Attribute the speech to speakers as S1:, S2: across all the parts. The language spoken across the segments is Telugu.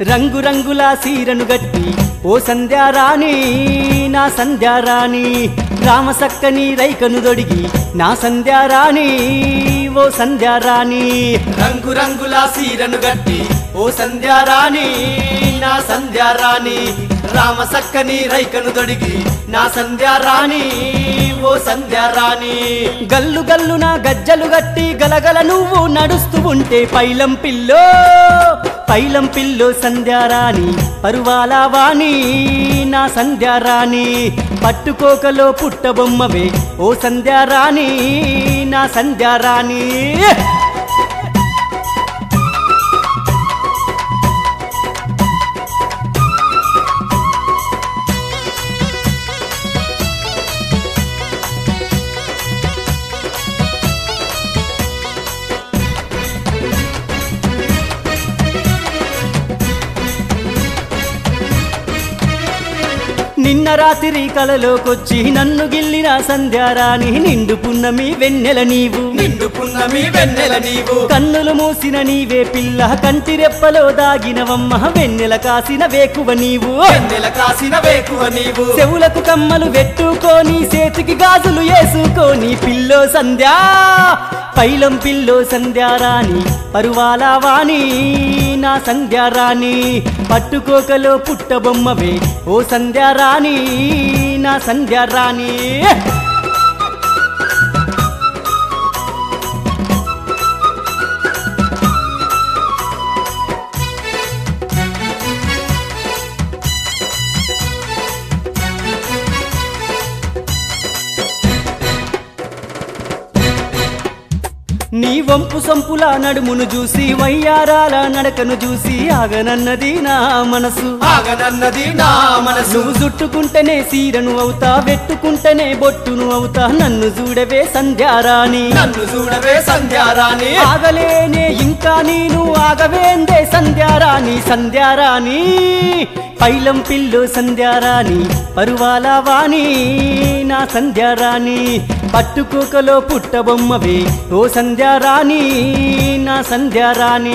S1: రంగు రంగుల సీరను గట్టి ఓ సంధ్యారాణి నా సంధ్యారాణి రామసక్కని రైకను దొడిగి నా సంధ్యారాణి ఓ సంధ్యారాణి
S2: రంగు రంగుల సీరను గట్టి ఓ సంధ్యారాణి నా సంధ్యారాణి రామ సక్కని రైకను దొడిగి నా సంధ్యారాణి ఓ సంధ్యారాణి
S1: గల్లు గల్లున గజ్జలు గట్టి గలగల నువ్వు నడుస్తూ ఉంటే పైలం పిల్లో పైలం పిల్లో సంధ్యారాణి పరువాల వాణి నా సంధ్యారాణి పట్టుకోకలో పుట్టబొమ్మవే ఓ సంధ్యారాణి నా సంధ్యారాణి నిన్న రాత్రి కలలోకొచ్చి నన్ను గిల్లిన సంధ్యారాణి నిండు పున్నమి వెన్నెల నీవు
S2: నిండు పున్నమి వెన్నెల నీవు
S1: కన్నులు మూసిన నీవే పిల్ల కంటి రెప్పలో దాగినవమ్మ వెన్నెల కాసిన వేకువ నీవు
S2: వెన్నెల కాసిన వేకువ నీవు
S1: చెవులకు కమ్మలు పెట్టుకొని చేతికి గాజులు వేసుకొని పిల్లో సంధ్యా పైలం పిల్లో సంధ్యారాణి పరువాల వాణి నా సంధ్యారాణి పట్టుకోకలో పుట్టబొమ్మవే ఓ సంధ్యారాణి నా సంధ్యారాణి నీ వంపు సంపుల నడుమును చూసి వయ్యారాల నడకను చూసి ఆగనన్నది నా మనసు
S2: ఆగనన్నది నా మనసు
S1: నువ్వు చుట్టుకుంటేనే సీరను అవుతా వెట్టుకుంటేనే బొట్టును అవుతా నన్ను చూడవే సంధ్యారాణి
S2: నన్ను చూడవే సంధ్యారాణి
S1: ఆగలేనే ఇంకా నేను ఆగవేందే సంధ్యారాణి సంధ్యారాణి పైలం పిల్లు సంధ్యారాణి పరువాల వాణి నా సంధ్యారాణి పట్టుకోకలో పుట్టబొమ్మవే ఓ సంధ్యారాణి నా సంధ్యారాణి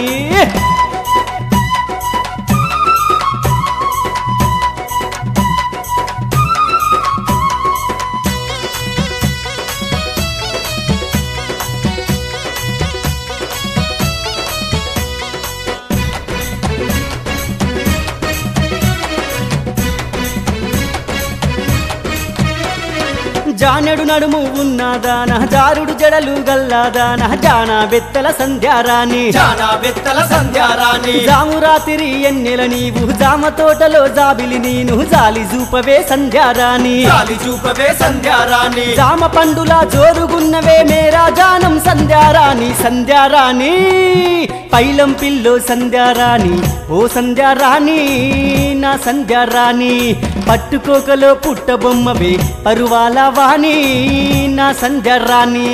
S1: జానెడు నడుము ఉన్నదాన జారుడు జడలు గల్లాదాన జానా బెత్తల సంధ్యారాణి
S2: జానా బెత్తల సంధ్యారాణి
S1: జాము రాత్రి ఎన్నెల నీవు జామ తోటలో జాబిలి నేను జాలి చూపవే సంధ్యారాణి
S2: గాలి చూపవే సంధ్యారాణి
S1: జామ పండులా జోరుగున్నవే మేరా జానం సంధ్యారాణి సంధ్యారాణి పైలం పిల్లో సంధ్యారాణి ఓ సంధ్యారాణి నా సంధ్యారాణి పట్టుకోకలో పుట్టబొమ్మవే పరువాల వాణి నా సంధ్యారాణి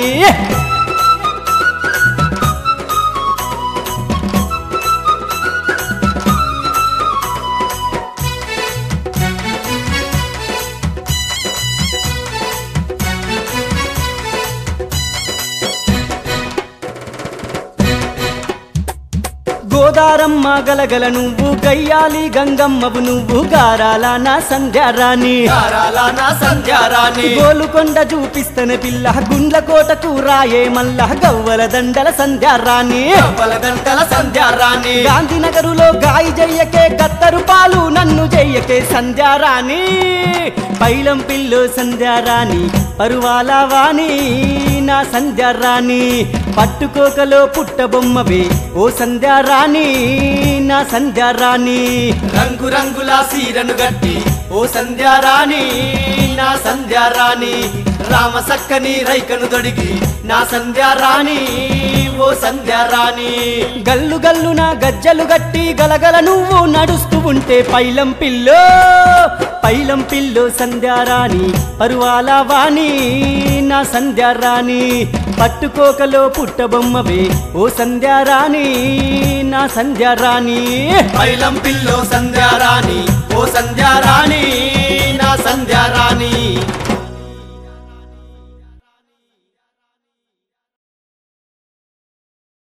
S1: గోదారమ్మ గలగల నువ్వు గయ్యాలి గంగమ్మవు నువ్వు గారాల నా సంధ్యారాణి
S2: గారాల నా సంధ్యారాణి
S1: గోలుకొండ చూపిస్తన పిల్ల గుండ్ల కోటకు రాయే మల్ల గవ్వల దండల సంధ్యారాణి
S2: కవ్వల గంటల సంధ్యారాణి
S1: గాంధీనగరులో గాయి జయ్యకే గత్తరు పాలు నన్ను జయ్యకే సంధ్యారాణి పైలం పిల్లు సంధ్యారాణి పరువాల వాణి నా సంధ్యారాణి పట్టుకోకలో పుట్టబొమ్మవే ఓ సంధ్యారాణి నా సంధ్యారాణి
S2: రంగు రంగుల సీరను గట్టి ఓ సంధ్యారాణి నా సంధ్యారాణి రామ సక్కని రైకను దొడిగి నా సంధ్యారాణి ఓ సంధ్యారాణి
S1: గల్లు గల్లున గజ్జలు గట్టి గలగల నువ్వు నడుస్తూ ఉంటే పైలం పిల్లో పైలం పిల్లో సంధ్యారాణి పరువాల వాణి నా సంధ్యారాణి పట్టుకోకలో పుట్టబొమ్మవే ఓ సంధ్యారాణి నా సంధ్యారాణి
S2: పైలం పిల్లో సంధ్యారాణి ఓ సంధ్యారాణి నా సంధ్యారాణి